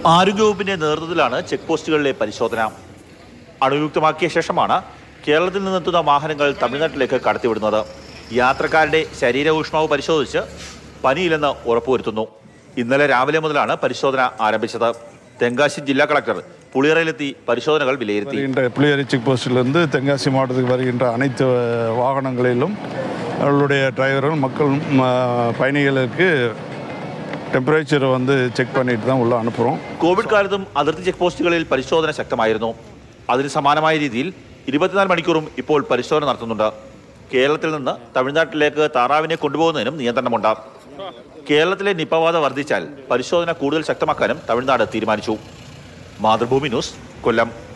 ആരോഗ്യവകുപ്പിന്റെ നേതൃത്വത്തിലാണ് ചെക്ക് പോസ്റ്റുകളിലെ പരിശോധന അണുയുക്തമാക്കിയ ശേഷമാണ് കേരളത്തിൽ നിന്നെത്തുന്ന വാഹനങ്ങൾ തമിഴ്നാട്ടിലേക്ക് കടത്തിവിടുന്നത് യാത്രക്കാരുടെ ശരീര ഊഷ്മാവ് പരിശോധിച്ച് പനിയില്ലെന്ന് ഉറപ്പുവരുത്തുന്നു ഇന്നലെ രാവിലെ മുതലാണ് പരിശോധന ആരംഭിച്ചത് തെങ്കാശി ജില്ലാ കളക്ടർ പുളിയറയിലെത്തി പരിശോധനകൾ விலையிருத்தி வருகின்ற புளியரி செக் போஸ்டிலிருந்து தென்காசி மாவட்டத்துக்கு வருகின்ற அனைத்து அஹ், வாகனங்களிலும் அவர்களுடைய டிரைவர்கள் மக்கள் ம, பயணிகளுக்கு டெம்பரேச்சரை வந்து செக் பண்ணிட்டு தான் உள்ளே அனுப்புகிறோம் കോവിഡ് കാലത്തും അതിർത്തി ചെക്ക് പോസ്റ്റുകളിൽ പരിശോധന ശക്തമായിരുന്നു അതിന് സമാനമായ രീതിയിൽ ഇരുപത്തിനാല് മണിക്കൂറും ഇപ്പോൾ പരിശോധന നടത്തുന്നുണ്ട് കേരളത്തിൽ നിന്ന് തമിഴ്നാട്ടിലേക്ക് താറാവിനെ കൊണ്ടുപോകുന്നതിനും നിയന്ത്രണമുണ്ട് കേരളത്തിലെ നിപബാധ വർദ്ധിച്ചാൽ പരിശോധന കൂടുതൽ ശക്തമാക്കാനും തമിഴ്നാട് തീരുമാനിച്ചു മാതൃഭൂമി ന്യൂസ് കൊല്ലം